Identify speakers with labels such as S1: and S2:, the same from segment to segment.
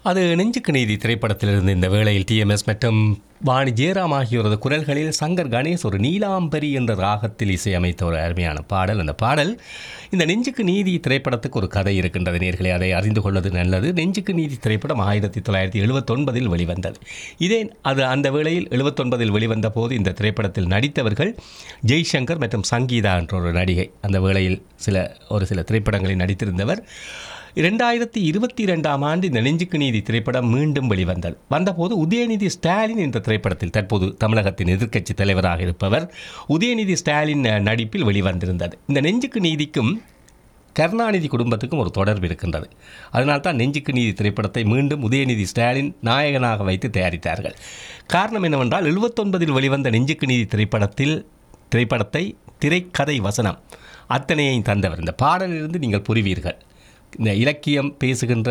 S1: அது நெஞ்சுக்கு நீதி திரைப்படத்திலிருந்து இந்த வேளையில் டிஎம்எஸ் மற்றும் வாணி ஜெயராம் ஆகியோரது குரல்களில் சங்கர் கணேஷ் ஒரு நீலாம்பரி என்ற ராகத்தில் இசையமைத்த ஒரு அருமையான பாடல் அந்த பாடல் இந்த நெஞ்சுக்கு நீதி திரைப்படத்துக்கு ஒரு கதை இருக்கின்றது நேர்களை அதை அறிந்து கொள்வது நல்லது நெஞ்சுக்கு நீதி திரைப்படம் ஆயிரத்தி தொள்ளாயிரத்தி எழுபத்தொன்பதில் வெளிவந்தது இதே அது அந்த வேளையில் எழுபத்தொன்பதில் வெளிவந்த போது இந்த திரைப்படத்தில் நடித்தவர்கள் ஜெய்சங்கர் மற்றும் சங்கீதா என்ற ஒரு நடிகை அந்த வேளையில் சில ஒரு சில திரைப்படங்களில் நடித்திருந்தவர் இரண்டாயிரத்தி இருபத்தி ரெண்டாம் ஆண்டு இந்த நெஞ்சுக்கு நீதி திரைப்படம் மீண்டும் வெளிவந்தது வந்தபோது உதயநிதி ஸ்டாலின் என்ற திரைப்படத்தில் தற்போது தமிழகத்தின் எதிர்க்கட்சி தலைவராக இருப்பவர் உதயநிதி ஸ்டாலின் அஹ், நடிப்பில் வெளிவந்திருந்தது இந்த நெஞ்சுக்கு நீதிக்கும் கருணாநிதி குடும்பத்துக்கும் ஒரு தொடர்பு இருக்கின்றது அதனால்தான் நெஞ்சுக்கு நீதி திரைப்படத்தை மீண்டும் உதயநிதி ஸ்டாலின் நாயகனாக வைத்து தயாரித்தார்கள் காரணம் என்னவென்றால் எழுபத்தொன்பதில் வெளிவந்த நெஞ்சுக்கு நீதி திரைப்படத்தில் திரைப்படத்தை திரைக்கதை வசனம் அத்தனையையும் தந்தவர் இந்த பாடலிலிருந்து நீங்கள் புரிவீர்கள் இந்த இலக்கியம் பேசுகின்ற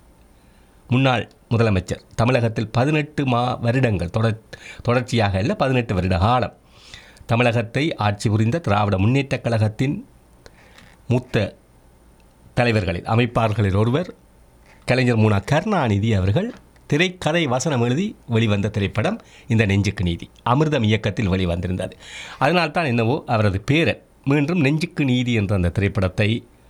S1: முன்னாள் முதலமைச்சர் தமிழகத்தில் பதினெட்டு மா வருடங்கள் தொடர் தொடர்ச்சியாக அல்ல பதினெட்டு வருட காலம் தமிழகத்தை ஆட்சி புரிந்த திராவிட முன்னேற்றக் கழகத்தின் மூத்த தலைவர்களில் அமைப்பாளர்களில் ஒருவர் கலைஞர் முனா கருணாநிதி அவர்கள் திரைக்கதை வசனம் எழுதி வெளிவந்த திரைப்படம் இந்த நெஞ்சுக்கு நீதி அமிர்தம் இயக்கத்தில் வெளிவந்திருந்தது அதனால்தான் என்னவோ அவரது பேரன் மீண்டும் நெஞ்சுக்கு நீதி என்ற அந்த திரைப்படத்தை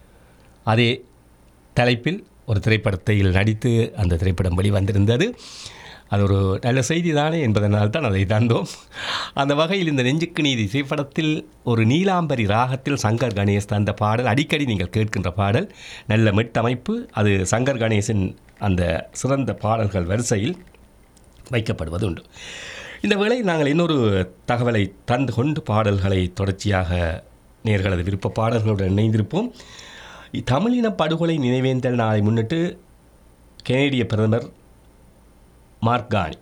S1: அதே தலைப்பில் ஒரு திரைப்படத்தில் நடித்து அந்த திரைப்படம் வெளிவந்திருந்தது அது ஒரு நல்ல செய்தி தானே என்பதனால் தான் அதை தந்தோம் அந்த வகையில் இந்த நெஞ்சுக்கு நீதி திரைப்படத்தில் ஒரு நீலாம்பரி ராகத்தில் சங்கர் கணேஷ் தந்த பாடல் அடிக்கடி நீங்கள் கேட்கின்ற பாடல் நல்ல மெட்டமைப்பு அது சங்கர் கணேஷின் அந்த சிறந்த பாடல்கள் வரிசையில் வைக்கப்படுவது உண்டு இந்த வேளை நாங்கள் இன்னொரு தகவலை தந்து கொண்டு பாடல்களை தொடர்ச்சியாக நேர்களது விருப்ப பாடல்களுடன் இணைந்திருப்போம் தமிழின படுகொலை நினைவேந்தல் நாளை முன்னிட்டு கனேடிய பிரதமர் மார்கானி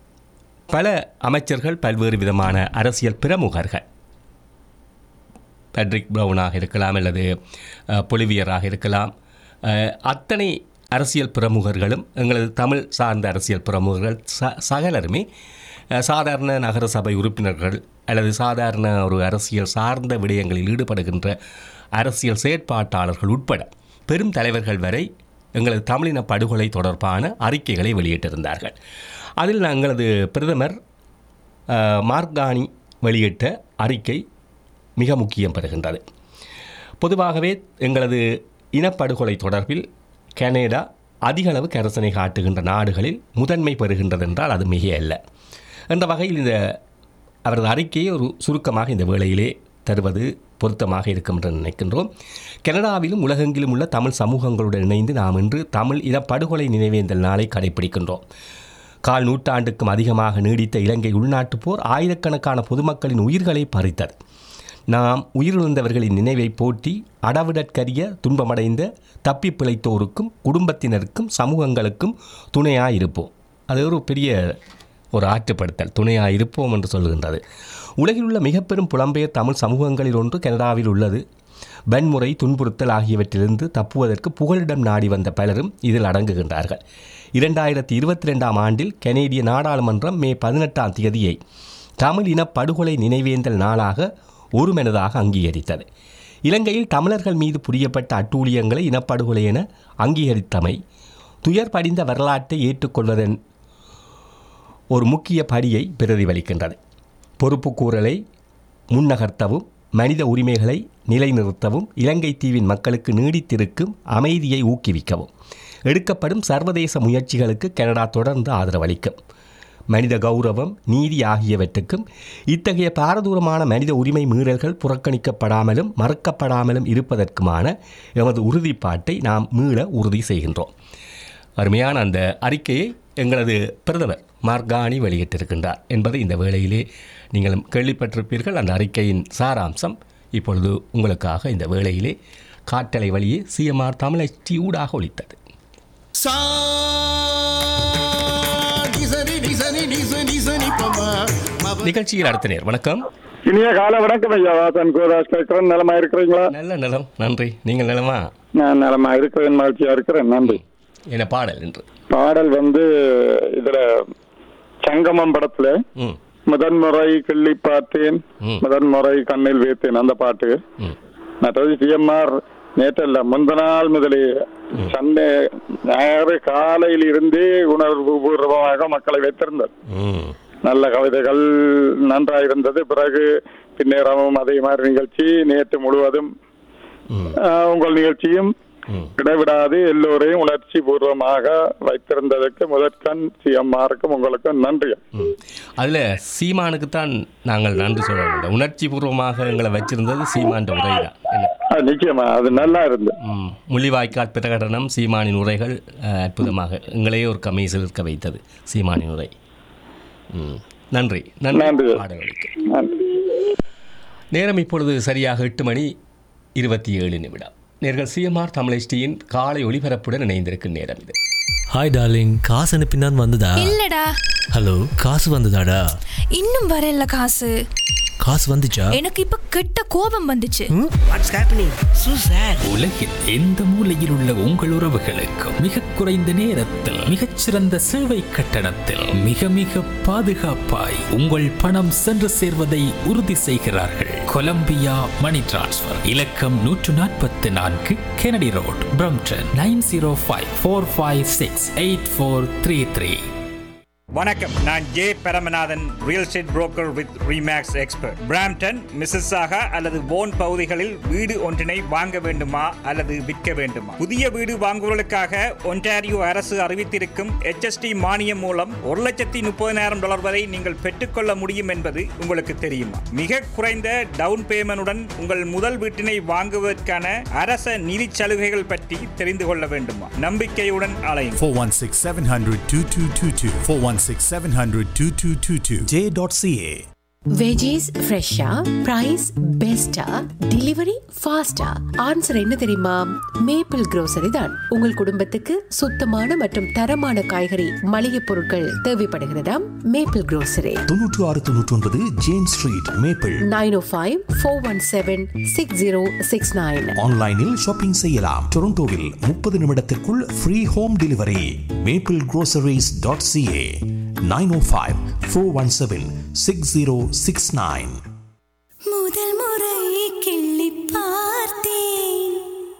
S1: பல அமைச்சர்கள் பல்வேறு விதமான அரசியல் பிரமுகர்கள் பேட்ரிக் ப்ரவுனாக இருக்கலாம் அல்லது அஹ், பொலிவியராக இருக்கலாம் அஹ், அத்தனை அரசியல் பிரமுகர்களும் எங்களது தமிழ் சார்ந்த அரசியல் பிரமுகர்கள் ச சகலருமே அஹ், சாதாரண நகர சபை உறுப்பினர்கள் அல்லது சாதாரண ஒரு அரசியல் சார்ந்த விடயங்களில் ஈடுபடுகின்ற அரசியல் செயற்பாட்டாளர்கள் உட்பட பெரும் தலைவர்கள் வரை எங்களது தமிழின படுகொலை தொடர்பான அறிக்கைகளை வெளியிட்டிருந்தார்கள் அதில் எங்களது பிரதமர் அஹ், மார்கானி வெளியிட்ட அறிக்கை மிக முக்கியம் பெறுகின்றது பொதுவாகவே எங்களது இனப்படுகொலை தொடர்பில் கனடா அதிகளவு கரசனை காட்டுகின்ற நாடுகளில் முதன்மை பெறுகின்றது என்றால் அது மிக அல்ல என்ற வகையில் இந்த அவரது அறிக்கையை ஒரு சுருக்கமாக இந்த வேளையிலே தருவது பொருத்தமாக இருக்கும் என்று நினைக்கின்றோம் கனடாவிலும் உலகெங்கிலும் உள்ள தமிழ் சமூகங்களுடன் இணைந்து நாம் இன்று தமிழ் இனப்படுகொலை நினைவேந்தல் நாளை கடைபிடிக்கின்றோம் கால் நூற்றாண்டுக்கும் அதிகமாக நீடித்த இலங்கை உள்நாட்டுப் போர் ஆயிரக்கணக்கான பொதுமக்களின் உயிர்களை பறித்தது நாம் உயிரிழந்தவர்களின் நினைவை போற்றி அடவிடற்கரிய துன்பமடைந்த தப்பி பிழைத்தோருக்கும் குடும்பத்தினருக்கும் சமூகங்களுக்கும் துணையாக இருப்போம் அது ஒரு பெரிய ஒரு ஆற்றுப்படுத்தல் துணையாக இருப்போம் என்று சொல்கின்றது உலகில் உள்ள மிக பெரும் புலம்பெயர் தமிழ் சமூகங்களில் ஒன்று கனடாவில் உள்ளது வன்முறை துன்புறுத்தல் ஆகியவற்றிலிருந்து தப்புவதற்கு புகலிடம் நாடி வந்த பலரும் இதில் அடங்குகின்றார்கள் இரண்டாயிரத்தி இருபத்தி ரெண்டாம் ஆண்டில் கனேடிய நாடாளுமன்றம் மே பதினெட்டாம் தேதியை தமிழ் இன படுகொலை நினைவேந்தல் நாளாக ஒருமனதாக அங்கீகரித்தது இலங்கையில் தமிழர்கள் மீது புரியப்பட்ட அட்டூழியங்களை இனப்படுகொலை என அங்கீகரித்தமை துயர் படிந்த வரலாற்றை ஏற்றுக்கொள்வதன் ஒரு முக்கிய படியை பிரதிபலிக்கின்றது பொறுப்புக்கூறலை முன்னகர்த்தவும் மனித உரிமைகளை நிலைநிறுத்தவும் இலங்கை தீவின் மக்களுக்கு நீடித்திருக்கும் அமைதியை ஊக்குவிக்கவும் எடுக்கப்படும் சர்வதேச முயற்சிகளுக்கு கனடா தொடர்ந்து ஆதரவளிக்கும் மனித கௌரவம் நீதி ஆகியவற்றுக்கும் இத்தகைய பாரதூரமான மனித உரிமை மீறல்கள் புறக்கணிக்கப்படாமலும் மறுக்கப்படாமலும் இருப்பதற்குமான எமது உறுதிப்பாட்டை நாம் மீள உறுதி செய்கின்றோம் அருமையான அந்த அறிக்கையை எங்களது பிரதமர் மார்கானி வெளியிட்டிருக்கின்றார் என்பதை இந்த வேளையிலே நீங்களும் கேள்விப்பட்டிருப்பீர்கள் அந்த அறிக்கையின் சாராம்சம் இப்பொழுது உங்களுக்காக இந்த வேளையிலே காட்டலை வழியே சிஎம்ஆர் தமிழச்சி ஊடாக ஒலித்தது
S2: சா டிசனி டிசனி டிசனி டிசனி பமா மப
S1: நிகழ்ச்சியில் அடுத்த நேர் வணக்கம்
S3: இனிய கால வணக்கம் ஐயா வாசன் கோதாஸ் கேட்கிறேன் நலமா இருக்கிறீங்களா
S1: நல்ல நலம் நன்றி நீங்கள் நலமா
S3: நான் நலமா இருக்கிறேன் மகிழ்ச்சியா இருக்கிறேன் நன்றி
S1: என்ன பாடல் என்று
S3: பாடல் வந்து இதுல சங்கமம் படத்துல
S1: ம்
S3: முதன்முறை கிள்ளி பார்த்தேன்
S1: ம்.
S3: முதன்முறை கண்ணில் வைத்தேன் அந்த பாட்டு
S1: ம்
S3: மற்றது சிஎம்ஆர் நேற்றல்ல முந்த நாள் முதலே சண்டே ஞாயிறு காலையில் இருந்தே உணர்வு பூர்வமாக மக்களை வைத்திருந்தது
S1: ம்
S3: நல்ல கவிதைகள் நன்றாயிருந்தது பிறகு பின்னேறமும் அதே மாதிரி நிகழ்ச்சி நேற்று முழுவதும்
S1: ம்
S3: ஆஹ், உங்கள் நிகழ்ச்சியும்
S1: ம்
S3: இடைவிடாது எல்லோரையும் உணர்ச்சி பூர்வமாக வைத்திருந்ததற்கு முதற்கண் சிஎம்ஆருக்கும் உங்களுக்கும் நன்றி
S1: ம் அதில் சீமானுக்கு தான் நாங்கள் நன்றி சொல்ல வேண்டும் உணர்ச்சி பூர்வமாக எங்களை வச்சிருந்தது சீமான்ற உரை தான் என்ன
S3: ஆஹ், நிச்சயமா அது நல்லா இருந்தது
S1: ம், முள்ளிவாய்க்கால் பிரகடனம் சீமானின் உரைகள் அஹ், அற்புதமாக எங்களையே ஒரு கமீசில் இருக்க வைத்தது சீமானின் உரை ம், நன்றி
S3: நன்றி.
S1: நன்றி பாடல்களுக்கு
S3: நன்றி
S1: நேரம் இப்பொழுது சரியாக எட்டு மணி இருபத்தி ஏழு நிமிடம் நேர்கள் சிஎம்ஆர் தமிழ்ச்சியின் காலை ஒளிபரப்புடன் இணைந்திருக்கும் நேரம் இது
S4: ஹாய் டார்லிங் காசு அனுப்பினான் வந்ததா
S5: இல்லடா
S4: ஹலோ காசு வந்ததாடா
S5: இன்னும் வரல காசு
S4: காசு வந்துச்சா
S5: எனக்கு இப்ப கெட்ட கோபம் வந்துச்சு
S6: வாட்ஸ் ஹேப்பனிங் சூ சார்
S7: உலகில் எந்த மூலையில் உள்ள உங்கள் உறவுகளுக்கும் மிக குறைந்த நேரத்தில் மிகச்சிறந்த சேவை கட்டணத்தில் மிக மிக பாதுகாப்பாய் உங்கள் பணம் சென்று சேர்வதை உறுதி செய்கிறார்கள் கொலம்பியா மணி டிரான்ஸ்ஃபர் இலக்கம் நூற்று நாற்பத்தி நான்கு Kennedy road Brampton nine zero five four five six eight four three three
S8: வணக்கம் நான் J Paramanathan real estate broker with Remax expert Brampton Mississauga அல்லது போன் பகுதிகளில் வீடு ஒன்றினை வாங்க வேண்டுமா அல்லது விற்க வேண்டுமா புதிய வீடு வாங்குவதற்காக ஒன்டாரியோ அரசு அறிவித்திருக்கும் HST மானியம் மூலம் ஒரு லட்சத்தி முப்பதினாயிரம் டாலர் வரை நீங்கள் பெற்றுக்கொள்ள முடியும் என்பது உங்களுக்கு தெரியுமா மிக குறைந்த டவுன் பேமெண்டுடன் உங்கள் முதல் வீட்டினை வாங்குவதற்கான அரச நிதி சலுகைகள் பற்றி தெரிந்து கொள்ள வேண்டுமா நம்பிக்கையுடன் அலையும்
S9: 416 700 2222. 416 700 2222. J.ca.
S6: வெஜிஸ் ஃப்ரெஷ்ஷா பிரைஸ் பெஸ்டா டெலிவரி ஃபாஸ்டா ஆன்சர் என்ன தெரியுமா மேப்பிள் grocery தான் உங்கள் குடும்பத்துக்கு சுத்தமான மற்றும் தரமான காய்கறி மளிகை பொருட்கள் தேவைப்படுகிறதாம் மேப்பிள் grocery
S9: தொன்னூற்று ஆறு தொன்னூற்றி ஒன்பது James street Maple
S6: nine O five four one seven six zero six nine
S9: ஆன்லைனில் ஷாப்பிங் செய்யலாம் டொரண்டோவில் முப்பது நிமிடத்திற்குள் free home delivery Maple groceries dot CA nine O five four one seven six zero six nine
S5: முதல் முறை கிள்ளி பார்த்தேன்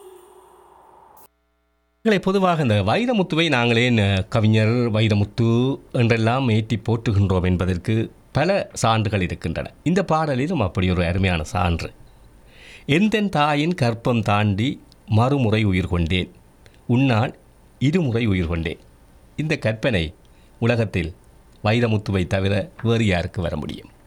S1: எங்களை பொதுவாக இந்த வைரமுத்துவை நாங்களே ந- கவிஞர் வைரமுத்து என்றெல்லாம் ஏற்றி போற்றுகின்றோம் என்பதற்கு பல சான்றுகள் இருக்கின்றன இந்த பாடலிலும் அப்படி ஒரு அருமையான சான்று எந்தன் தாயின் கற்பம் தாண்டி மறுமுறை உயிர் கொண்டேன் உன்னால் இருமுறை உயிர் கொண்டேன் இந்த கற்பனை உலகத்தில் வைரமுத்துவை தவிர வேறு யாருக்கு வர முடியும்